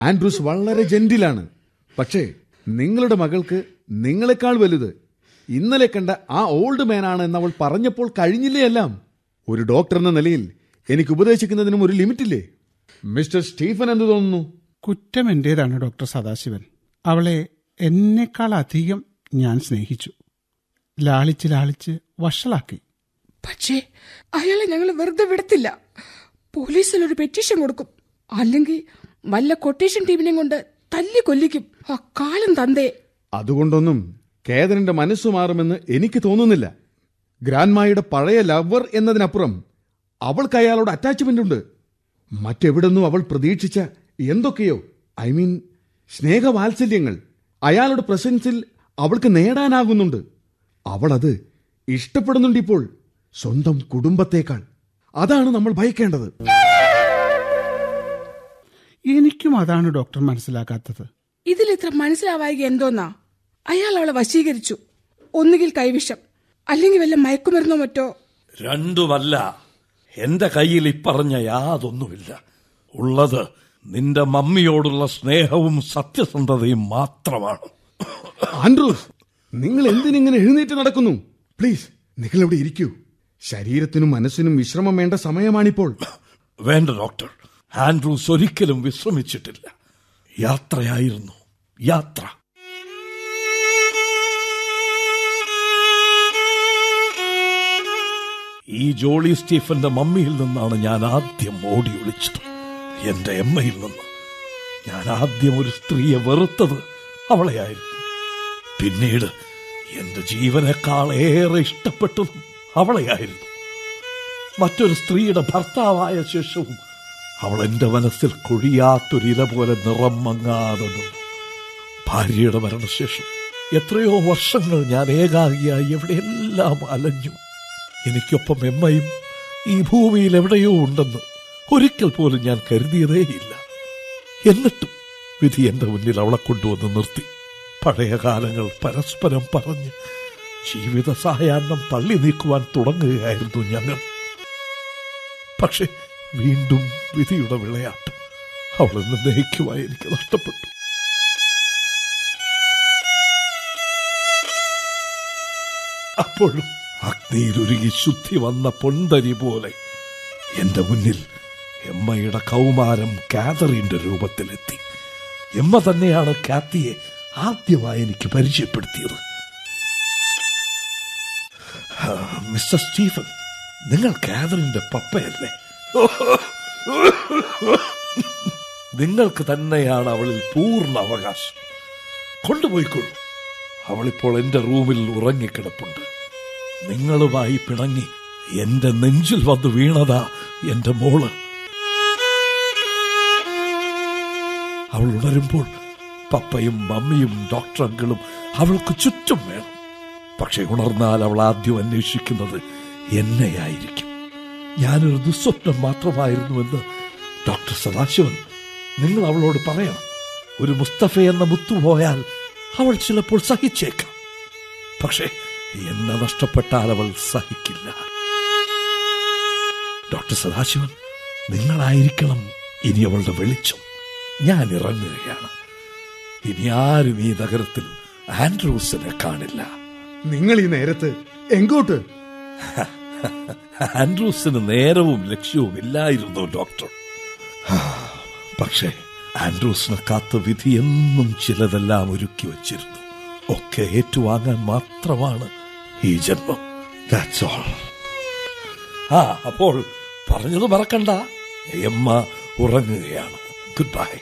Andrews വളരെ ജെന്റിലാണ് പക്ഷേ നിങ്ങളുടെ മകൾക്ക് നിങ്ങളെക്കാൾ വലുത് ഇന്നലെ കണ്ട ആ ഓൾഡ് മാനാണ് എന്ന് അവൾ പറഞ്ഞപ്പോൾ കഴിഞ്ഞില്ലേ എല്ലാം ഒരു ഡോക്ടർ എന്ന നിലയിൽ എനിക്ക് ഉപദേശിക്കുന്നതിനും ഒരു ലിമിറ്റില്ലേ മിസ്റ്റർ സ്റ്റീഫൻ എന്ത് തോന്നുന്നു കുറ്റം എന്റേതാണ് ഡോക്ടർ സദാശിവൻ അവളെ എന്നെക്കാൾ അധികം ഞാൻ സ്നേഹിച്ചു ലാളിച്ച് ലാളിച്ച് വഷളാക്കി പക്ഷേ അയാളെ ഞങ്ങൾ വെറുതെ വിടത്തില്ല പോലീസിൽ ഒരു പെറ്റീഷൻ കൊടുക്കും അല്ലെങ്കിൽ വല്ല കൊട്ടേഷൻ ടീമിനെയും കൊണ്ട് തല്ലി കൊല്ലിക്കും ആ കാലം തന്തേ അതുകൊണ്ടൊന്നും കേതനന്റെ മനസ്സു മാറുമെന്ന് എനിക്ക് തോന്നുന്നില്ല ഗ്രാൻഡ്മായുടെ പഴയ ലവർ എന്നതിനപ്പുറം അവൾക്ക് അയാളോട് അറ്റാച്ച്മെന്റ് ഉണ്ട് മറ്റെവിടെന്നും അവൾ പ്രതീക്ഷിച്ച എന്തൊക്കെയോ ഐ മീൻ സ്നേഹവാത്സല്യങ്ങൾ അയാളുടെ പ്രസൻസിൽ അവൾക്ക് നേടാനാകുന്നുണ്ട് അവൾ അത് ഇഷ്ടപ്പെടുന്നുണ്ട് ഇപ്പോൾ സ്വന്തം കുടുംബത്തേക്കാൾ അതാണ് നമ്മൾ ഭയക്കേണ്ടത് എനിക്കും അതാണ് ഡോക്ടർ മനസ്സിലാക്കാത്തത് ഇതിൽ ഇത്ര മനസ്സിലാവായിക എന്തോന്നാ അയാൾ അവളെ വശീകരിച്ചു ഒന്നുകിൽ കൈവിഷം അല്ലെങ്കിൽ വല്ല മയക്കുമരുന്നോ മറ്റോ രണ്ടുമല്ല എന്റെ കയ്യിൽ ഇപ്പറഞ്ഞ യാതൊന്നുമില്ല ഉള്ളത് നിന്റെ മമ്മിയോടുള്ള സ്നേഹവും സത്യസന്ധതയും മാത്രമാണ് ആൻഡ്രൂസ് നിങ്ങൾ എന്തിനിങ്ങനെ എഴുന്നേറ്റ് നടക്കുന്നു പ്ലീസ് നിങ്ങൾ ഇവിടെ ഇരിക്കൂ ശരീരത്തിനും മനസ്സിനും വിശ്രമം വേണ്ട സമയമാണിപ്പോൾ വേണ്ട ഡോക്ടർ ആൻഡ്രൂസ് ഒരിക്കലും വിശ്രമിച്ചിട്ടില്ല യാത്രയായിരുന്നു യാത്ര ഈ ജോളി സ്റ്റീഫന്റെ മമ്മിയിൽ നിന്നാണ് ഞാൻ ആദ്യം ഓടി ഒളിച്ചത് എന്റെ എമ്മയിൽ നിന്ന് ഞാൻ ആദ്യം ഒരു സ്ത്രീയെ വെറുത്തത് അവളെയായിരുന്നു പിന്നീട് എന്റെ ജീവനേക്കാൾ ഏറെ ഇഷ്ടപ്പെട്ടതും അവളെയായിരുന്നു മറ്റൊരു സ്ത്രീയുടെ ഭർത്താവായ ശേഷവും അവൾ എന്റെ മനസ്സിൽ കൊഴിയാത്തൊരില പോലെ നിറം മങ്ങാതെ നിന്നു ഭാര്യയുടെ മരണശേഷം എത്രയോ വർഷങ്ങൾ ഞാൻ ഏകാഗിയായി എവിടെയെല്ലാം അലഞ്ഞു എനിക്കൊപ്പം എമ്മയും ഈ ഭൂമിയിൽ എവിടെയോ ഉണ്ടെന്ന് ഒരിക്കൽ പോലും ഞാൻ കരുതിയതേയില്ല എന്നിട്ടും വിധി എന്റെ മുന്നിൽ അവളെ കൊണ്ടുവന്ന് നിർത്തി പഴയ കാലങ്ങൾ പരസ്പരം പറഞ്ഞ് ജീവിത സായാഹ്നം തള്ളി നീക്കുവാൻ തുടങ്ങുകയായിരുന്നു ഞങ്ങൾ പക്ഷെ വീണ്ടും വിധിയുടെ വിളയാട്ടം അവളെന്ന് നയിക്കുവാൻ എനിക്ക് നഷ്ടപ്പെട്ടു അപ്പോഴും അഗ്നിയിലൊരുങ്ങി ശുദ്ധി വന്ന പൊന്തരി പോലെ എന്റെ മുന്നിൽ എമ്മയുടെ കൗമാരം കാതറിന്റെ രൂപത്തിലെത്തി എമ്മ തന്നെയാണ് കാത്തിയെ ആദ്യമായി എനിക്ക് പരിചയപ്പെടുത്തിയത് ആ, മിസ്റ്റർ സ്റ്റീഫൻ നിങ്ങൾ കാതറിന്റെ പപ്പയല്ലേ നിങ്ങൾക്ക് തന്നെയാണ് അവളിൽ പൂർണ്ണ അവകാശം കൊണ്ടുപോയിക്കൊള്ളൂ അവളിപ്പോൾ എന്റെ റൂമിൽ ഉറങ്ങിക്കിടപ്പുണ്ട് നിങ്ങളുമായി പിണങ്ങി എന്റെ നെഞ്ചിൽ വന്ന് വീണതാ എന്റെ മോള് അവൾ ഉണരുമ്പോൾ പപ്പയും മമ്മിയും ഡോക്ടർ അങ്കിളും അവൾക്ക് ചുറ്റും വേണം പക്ഷെ ഉണർന്നാൽ അവൾ ആദ്യം അന്വേഷിക്കുന്നത് എന്നെയായിരിക്കും ഞാനൊരു ദുസ്വപ്നം മാത്രമായിരുന്നുവെന്ന് ഡോക്ടർ സദാശിവൻ നിങ്ങൾ അവളോട് പറയണം ഒരു മുസ്തഫ എന്ന മുത്തു പോയാൽ അവൾ ചിലപ്പോൾ സഹിച്ചേക്കാം പക്ഷേ എന്നെ നഷ്ടപ്പെട്ടാൽ അവൾ സഹിക്കില്ല ഡോക്ടർ സദാശിവൻ നിങ്ങളായിരിക്കണം ഇനി അവളുടെ വെളിച്ചം ഞാൻ ഇറങ്ങുകയാണ് ഇനി ആരും ഈ നഗരത്തിൽ ആൻഡ്രൂസിനെ കാണില്ല നിങ്ങൾ ഈ നേരത്ത് എങ്കോട്ട് ആൻഡ്രൂസിന് നേരവും ലക്ഷ്യവും ഇല്ലായിരുന്നു ഡോക്ടർ പക്ഷേ ആൻഡ്രൂസിനെ കാത്ത വിധി എന്നും ചിലതെല്ലാം ഒരുക്കി വച്ചിരുന്നു ഒക്കെ ഏറ്റുവാങ്ങാൻ മാത്രമാണ് ഈ ജന്മം ദാറ്റ്സ് ഓൾ ആ അപ്പോൾ പറഞ്ഞത് മറക്കണ്ട എമ്മ ഉറങ്ങുകയാണ് ഗുഡ് ബൈ